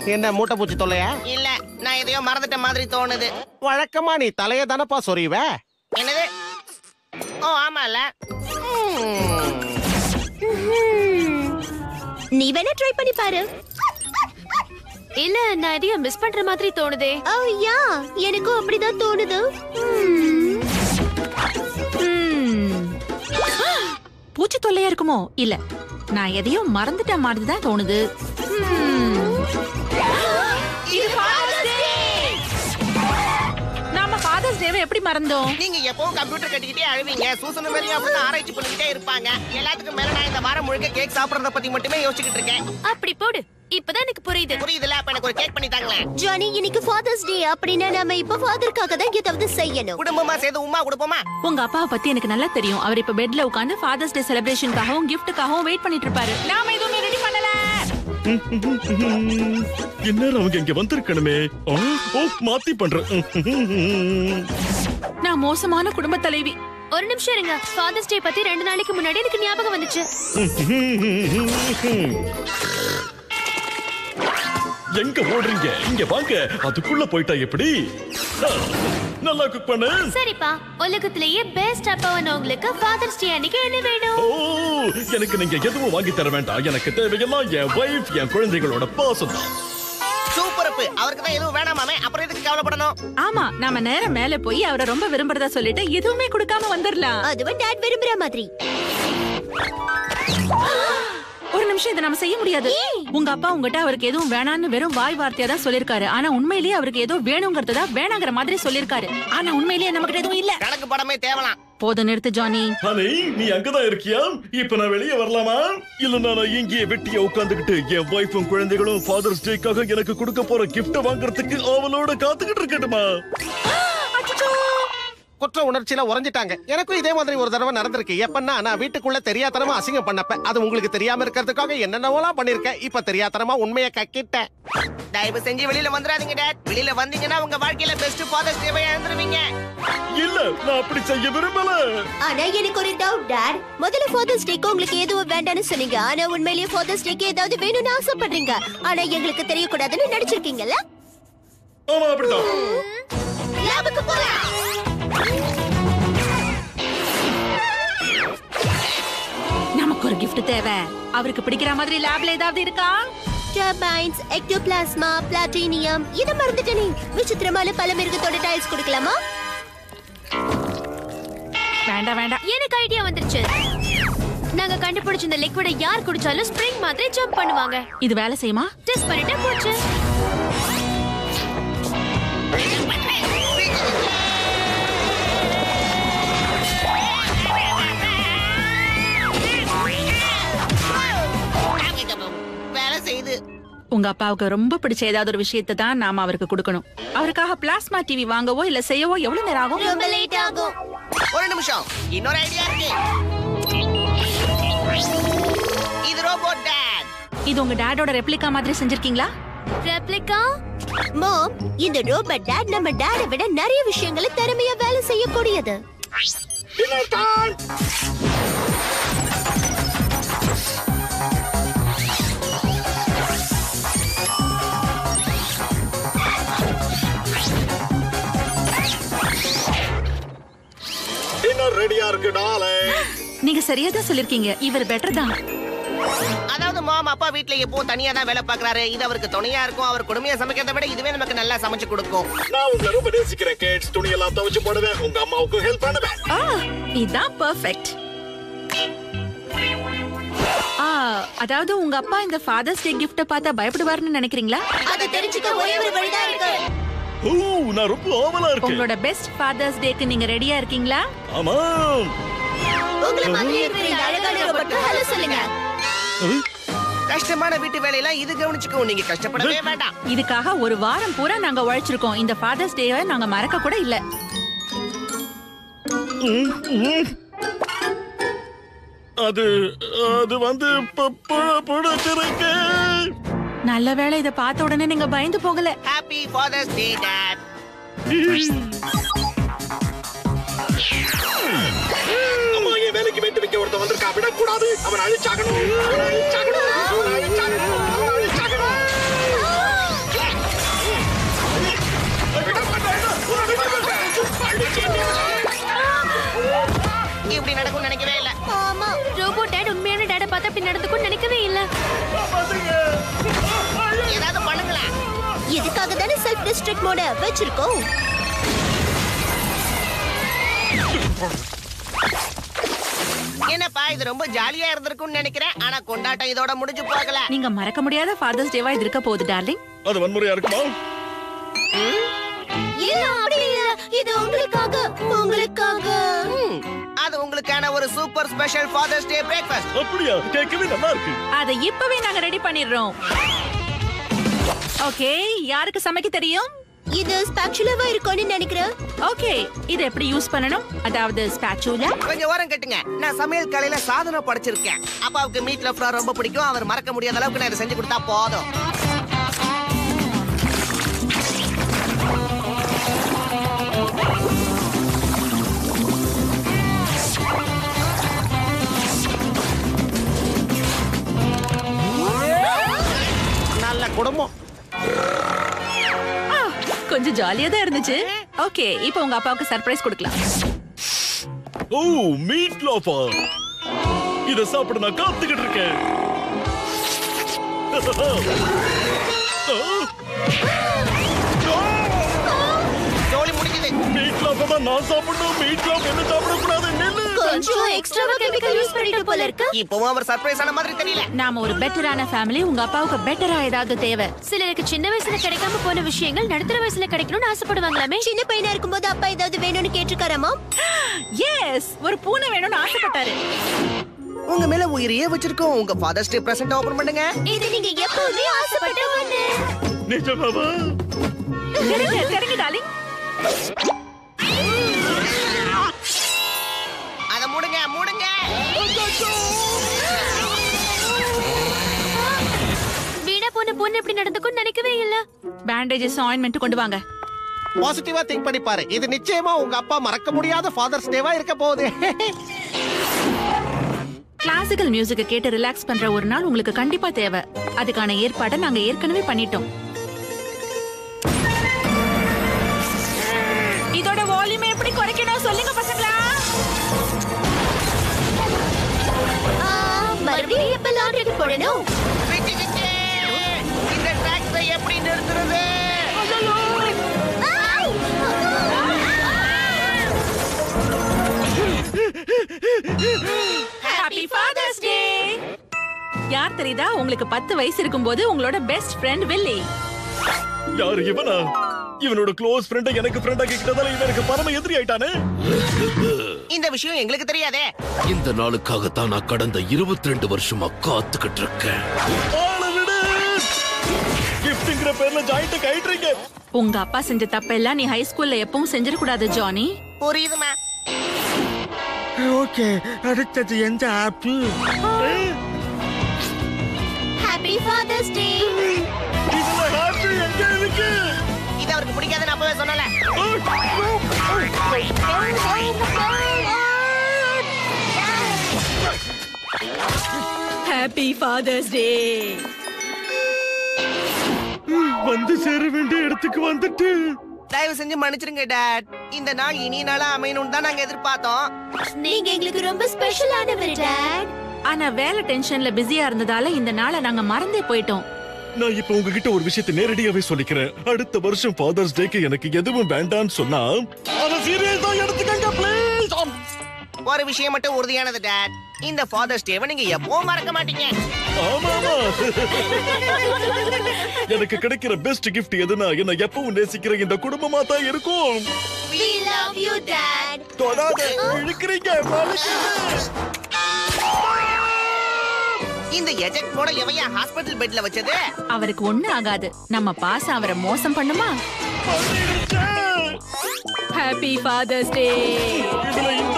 என்ன மூட்டை பூச்சி தொல்லையா இல்ல நான் எதையோ மறந்துட்ட மாதிரி தோணுது வழக்கமா நீ தலைய தானப்பா சொறிவ என்னது ஓ ஆமால நீ வேணா ட்ரை பண்ணி பாரு இல்ல நான் எதையும் மிஸ் பண்ற மாதிரி தோணுதே ஓ யா எனக்கும் அப்படிதான் தோணுது பூச்சி தொல்லையா இருக்குமோ இல்ல நான் எதையும் மறந்துட்ட மாதிரி தான் தோணுது Hmm. நாம ஃபாதர்ஸ் டேவை எப்படி மறந்தோம் நீங்க எப்பவும் கம்ப்யூட்டர் கட்டிக்கிட்டே அழுவீங்க சூசன மாதிரியும் அப்படிதான் ஆராய்ச்சி பண்ணிக்கிட்டே இருப்பாங்க எல்லாத்துக்கும் மேல நான் இந்த வாரம் முழுக்க கேக் சாப்பிடுறத பத்தி மட்டுமே யோசிச்சுக்கிட்டு இருக்கேன் அப்படி போடு இப்பதான் எனக்கு புரியுது புரியுதுல அப்ப எனக்கு ஒரு கேக் பண்ணி தாங்களேன் ஜானி இன்னைக்கு ஃபாதர்ஸ் டே அப்படின்னா நாம இப்ப ஃபாதருக்காக தான் ஏதாவது செய்யணும் குடும்பமா சேர்ந்து உமா கொடுப்போமா உங்க அப்பாவை பத்தி எனக்கு நல்லா தெரியும் அவர் இப்ப பெட்ல உட்கார்ந்து ஃபாதர்ஸ் டே செலிப்ரேஷனுக்காகவும் கிஃப்ட்டுக்காகவும் வெயிட் பண்ணிட்டு இருப்பாரு நாம எதுவுமே ரெடி பண்ணல இந்நேரம் அவங்க இங்க வந்திருக்கணுமே ஆ, ஓ மாத்தி பண்றேன் நான் மோசமான குடும்ப தலைவி ஒரு நிமிஷம் இருங்க ஃபாதர்ஸ் டே பத்தி ரெண்டு நாளைக்கு முன்னாடி எனக்கு ஞாபகம் வந்துச்சு எங்க ஓடுறீங்க இங்க வாங்க அதுக்குள்ள போயிட்டா எப்படி ஆ, நல்லா குக் பண்ணு சரிப்பா உலகத்திலேயே பெஸ்ட் அப்பாவான உங்களுக்கு ஃபாதர்ஸ் டே அன்னைக்கு என்ன வேணும் ஓ எனக்கு நீங்க எதுவும் வாங்கி தர வேண்டாம் எனக்கு தேவையெல்லாம் என் வைஃப் என் குழந்தைகளோட பாசம் தான் சூப்பரப்பு அவருக்கு தான் எதுவும் வேணாமாமே அப்புறம் எதுக்கு கவலைப்படணும் ஆமா நாம நேரம் மேல போய் அவரை ரொம்ப விரும்புறதா சொல்லிட்டு எதுவுமே கொடுக்காம வந்துடலாம் அதுவும் டாட் விரும்புற மாதிரி ஒரு நிமிஷம் இதை நம்ம செய்ய முடியாது உங்க அப்பா உங்ககிட்ட அவருக்கு எதுவும் வேணான்னு வெறும் வாய் வார்த்தையா தான் சொல்லிருக்காரு ஆனா உண்மையிலேயே அவருக்கு ஏதோ வேணுங்கிறதா வேணாங்கிற மாதிரி சொல்லிருக்காரு ஆனா உண்மையிலேயே நம்ம கிட்ட எதுவும் இல்ல கணக்கு படமே தேவலாம் போதும் நிறுத்து ஜானி ஹனி நீ அங்கதான் இருக்கியா இப்ப நான் வெளியே வரலாமா இல்ல நான் இங்கேயே வெட்டியா உட்கார்ந்துகிட்டு என் வைஃபும் குழந்தைகளும் ஃபாதர்ஸ் டேக்காக எனக்கு கொடுக்க போற கிஃப்ட வாங்குறதுக்கு அவளோட காத்துக்கிட்டு இருக்கட்டுமா குற்ற உணர்ச்சியில உறைஞ்சிட்டாங்க எனக்கும் இதே மாதிரி ஒரு தடவை நடந்திருக்கு எப்பன்னா நான் வீட்டுக்குள்ள தெரியாதனமா அசிங்கம் பண்ணப்ப அது உங்களுக்கு தெரியாம இருக்கிறதுக்காக என்னென்னவோலாம் பண்ணிருக்கேன் இப்ப தெரியாதனமா உண்மையை கக்கிட்டேன் தயவு செஞ்சு வெளியில வந்துடாதீங்க டேட் வெளியில வந்தீங்கன்னா உங்க வாழ்க்கையில பெஸ்ட் ஃபாதர்ஸ் டேவை இழந்துருவீங்க இல்ல நான் அப்படி செய்ய விரும்பல ஆனா எனக்கு ஒரு டவுட் டாட் முதல்ல ஃபாதர்ஸ் டேக்கு உங்களுக்கு எதுவும் வேண்டாம்னு சொன்னீங்க ஆனா உண்மையிலேயே ஃபாதர்ஸ் டேக்கு ஏதாவது வேணும்னு ஆசைப்படுறீங்க ஆனா எங்களுக்கு தெரியக்கூடாதுன்னு நடிச்சிருக்கீங்கல்ல ஆமா அப்படிதான் லேபுக்கு போலாம் நமக்கு ஒரு gift தேவை அவருக்கு பிடிக்கிற மாதிரி லேப்ல ஏதாவது இருக்கா டர்பைன்ஸ் எக்டோபிளாஸ்மா பிளாட்டினியம் இத மறந்துட்டேனே விசித்திரமான பல மிருகத்தோட டைல்ஸ் கொடுக்கலாமா வேண்டாம் வேண்டாம் எனக்கு ஐடியா வந்துருச்சு நாங்க கண்டுபிடிச்ச இந்த லிக்விட யார் குடிச்சாலும் ஸ்ப்ரிங் மாதிரி ஜம்ப் பண்ணுவாங்க இது வேலை செய்யுமா டெஸ்ட் பண்ணிட்டா போச்சு வேலை செய்யுது உங்க அப்பாவுக்கு ரொம்ப பிடிச்ச ஏதாவது ஒரு விஷயத்தை தான் நாம அவருக்கு கொடுக்கணும் அவருக்காக பிளாஸ்மா டிவி வாங்கவோ இல்ல செய்யவோ எவ்வளவு நேரம் ஆகும் ரொம்ப லேட் ஆகும் ஒரு நிமிஷம் இன்னொரு ஐடியா இருக்கு இது ரோபோட் டேட் இது உங்க டேடோட ரெப்ளிகா மாதிரி செஞ்சிருக்கீங்களா ரெப்ளிகா மாம் இந்த ரோபோட் டாட் நம்ம டாட விட நிறைய விஷயங்களை திறமையா வேலை செய்யக்கூடியது டின்னர் ரெடியா இருக்கு டாலே நீங்க சரியா தான் சொல்லிருக்கீங்க இவர் பெட்டர் தான் அதாவது மாம் அப்பா வீட்ல எப்பவும் தனியா தான் வேலை பாக்குறாரு இது அவருக்கு துணையா இருக்கும் அவர் கொடுமையா சமைக்கிறதை விட இதுவே நமக்கு நல்லா சமைச்சு கொடுக்கும் நான் உங்களை ரொம்ப நேசிக்கிறேன் கேட்ஸ் துணியெல்லாம் துவைச்சு போடுவேன் உங்க அம்மாவுக்கும் ஹெல்ப் பண்ணுவேன் ஆ இதான் பெர்ஃபெக்ட் ஆ அதாவது உங்க அப்பா இந்த ஃபாதர்ஸ் டே கிஃப்ட பார்த்தா பயப்படுவாருன்னு நினைக்கிறீங்களா அதை தெரிஞ்சுக்க ஒரே ஒரு வழிதான் இருக்கு ஓ நான் ரொம்ப ஆவலா இருக்கேன் உங்களோட பெஸ்ட் ஃபாதர்ஸ் டேக்கு நீங்க ரெடியா இருக்கீங்களா ஆமா உங்களை மாதிரி இருக்கிற இந்த அழகான ரோபோட் ஹலோ சொல்லுங்க கஷ்டமான வீட்டு வேலையெல்லாம் இது கவனிச்சுக்கும் நீங்க கஷ்டப்படவே வேண்டாம் இதுக்காக ஒரு வாரம் பூரா நாங்க உழைச்சிருக்கோம் இந்த ஃபாதர்ஸ் டேவை நாங்க மறக்க கூட இல்ல அது அது வந்து ப- பு- பிடிச்சிருக்கு நல்ல வேளை இத பார்த்த உடனே நீங்க பயந்து போகல ஹாப்பி ஃபாதர்ஸ் டே டேட் அம்மா என் வேலைக்கு வெட்டு வைக்க ஒருத்தன் வந்திருக்கா விடக்கூடாது அவன் அழிச்சாகணும் அவன் அழிச்சாகணும் அவன் அழிச்சாகணும் அவன் அழிச்சாகணும் நடந்துக்கும் நினைக்கவே இல்ல ஏதாவது பண்ணுங்களேன் இதுக்காக தானே செல்ஃப் டிஸ்ட்ரிக்ட் மோட வச்சிருக்கோம் என்னப்பா இது ரொம்ப ஜாலியா இருந்திருக்கும்னு நினைக்கிறேன் ஆனா கொண்டாட்டம் இதோட முடிஞ்சு போகல நீங்க மறக்க முடியாத ஃபாதர்ஸ் டேவா இது இருக்க போகுது டார்லிங் அது வன்முறையா இருக்குமா இல்ல அப்படி இல்ல இது உங்களுக்காக உங்களுக்காக ம், அது உங்களுக்கான ஒரு super special father's day breakfast அப்படியா கேட்கவே நல்லா இருக்கு அதை இப்பவே நாங்க ரெடி பண்ணிடுறோம் ஓகே யாருக்கு சமைக்க தெரியும் இது ஸ்பாச்சுலாவா இருக்கும்னு நினைக்கிறேன் ஓகே இதை எப்படி யூஸ் பண்ணணும் அதாவது ஸ்பாச்சூலா கொஞ்சம் ஓரம் கட்டுங்க நான் சமையல் கலையில சாதனை படைச்சிருக்கேன் அப்பாவுக்கு மீட் லஃப்ரா ரொம்ப பிடிக்கும் அவர் மறக்க முடியாத அளவுக்கு நான் இதை செஞ்சு கொடுத்தா போதும் நல்ல குடும்பம் கொஞ்சம் ஜாலியா தான் இருந்துச்சு ஓகே இப்போ உங்க அப்பாவுக்கு சர்ப்ரைஸ் கொடுக்கலாம் ஓ மீட் லாஃபா இத சாப்பிட நான் காத்துக்கிட்டு இருக்கேன் ஜோலி முடிஞ்சது மீட் லாஃபா தான் நான் சாப்பிடணும் மீட் லாஃப் என்ன சாப்பிடக்கூடாது நில்லு கொஞ்சம் எக்ஸ்ட்ராவா கெமிக்கல் யூஸ் பண்ணிட்டு போல இருக்கு இப்பவும் அவர் சர்ப்ரைஸ் ஆன மாதிரி தெரியல நாம ஒரு பெட்டரான ஃபேமிலி உங்க அப்பாவுக்கு பெட்டரா ஏதாவது தேவை சிலருக்கு சின்ன வயசுல கிடைக்காம போன விஷயங்கள் நடுத்தர வயசுல கிடைக்கணும்னு ஆசைப்படுவாங்களாமே சின்ன பையனா இருக்கும்போது அப்பா ஏதாவது வேணும்னு கேட்டிருக்காராமா எஸ் ஒரு பூனை வேணும்னு ஆசைப்பட்டாரு உங்க மேல உயிரையே வச்சிருக்கோம் உங்க ஃபாதர்ஸ் டே பிரசன்ட் ஓபன் பண்ணுங்க இது நீங்க எப்பவுமே ஆசைப்பட்ட ஒண்ணு நிஜமாவா தெரிங்க தெரிங்க டார்லிங் அத மூடுங்க மூடுங்க வீணா போன பொண்ணு இப்படி நடந்துக்கும் நினைக்கவே இல்ல பேண்டேஜஸ் ஆயின்மெண்ட் கொண்டு வாங்க பாசிட்டிவா திங்க் பண்ணி பாரு இது நிச்சயமா உங்க அப்பா மறக்க முடியாத ஃபாதர்ஸ் டேவா இருக்க போகுது கிளாசிக்கல் மியூசிக்க கேட்டு ரிலாக்ஸ் பண்ற ஒரு நாள் உங்களுக்கு கண்டிப்பா தேவை அதுக்கான ஏற்பாடை நாங்க ஏற்கனவே பண்ணிட்டோம் இதோட வால்யூம் எப்படி குறைக்கணும் சொல்லுங்க பசங்களா ஆ, மறுபடியும் எப்ப லாண்டரி போடணும் விட்டுக்கிச்சு. இந்த டாக்ஸை எப்படி நிறுத்துறது ஆய்! ஹாப்பி ஃபாதர்ஸ் டே யார் தெரியுதா உங்களுக்கு பத்து வயசு இருக்கும்போது உங்களோட பெஸ்ட் ஃப்ரெண்ட் வில்லி யாரு இவனா இவனோட க்ளோஸ் ஃப்ரெண்ட எனக்கு ஃப்ரெண்டா கிட்டதால இவனுக்கு பரம எதிரி ஆயிட்டானே இந்த விஷயம் எங்களுக்கு தெரியாதே இந்த நாளுக்காகத்தான் நான் கடந்த 22 வருஷமா காத்துக்கிட்டு இருக்கேன் ஆள விடு கிஃப்ட்ங்கிற பேர்ல ஜாயிண்ட கைட்றீங்க உங்க அப்பா செஞ்ச தப்பெல்லாம் நீ ஹை ஸ்கூல்ல எப்பவும் செஞ்சிடக்கூடாது ஜானி புரியுதுமா ஓகே அடுத்தது எந்த ஆப்பு ஹாப்பி ஃபாதர்ஸ் டே இதுல ஹாப்பி எங்க இருக்கு இது அவருக்கு பிடிக்காதுன்னு அப்பவே சொன்னல ஹாப்பி ஃபாதர்ஸ் டே வந்து சேர வேண்டிய இடத்துக்கு வந்துட்டு தயவு செஞ்சு மன்னிச்சிருங்க டாட் இந்த நாள் இனி நாளா அமையணும்னு தான் நாங்க எதிர்பார்த்தோம் நீங்க எங்களுக்கு ரொம்ப ஸ்பெஷலானவர் டாட் ஆனா வேலை டென்ஷன்ல பிஸியா இருந்ததால இந்த நாளை நாங்க மறந்தே போயிட்டோம் நான் இப்ப உங்ககிட்ட ஒரு விஷயத்தை நேரடியாவே சொல்லிக்கிறேன் அடுத்த வருஷம் ஃபாதர்ஸ் டேக்கு எனக்கு எதுவும் வேண்டாம்னு சொன்னா அத சீரியஸா எடுத்துக்கங்க ப்ளீஸ் ஒரு விஷயம் மட்டும் உறுதியானது டாட் இந்த ஃபாதர்ஸ் டேவை நீங்க எப்பவும் மறக்க மாட்டீங்க ஆமா ஆமா எனக்கு கிடைக்கிற பெஸ்ட் gift எதுனா என்ன எப்பவும் நேசிக்கிற இந்த குடும்பமா தான் இருக்கும் we love you dad தொடாத இழுக்கிறீங்க வலிக்குது. இந்த எஜெக்ட் போட எவையா ஹாஸ்பிட்டல் பெட்ல வச்சது அவருக்கு ஒண்ணு ஆகாது நம்ம பாசம் அவரை மோசம் பண்ணுமா பண்ணிடுச்சே. ஹாப்பி ஃபாதர்ஸ் டே இதுல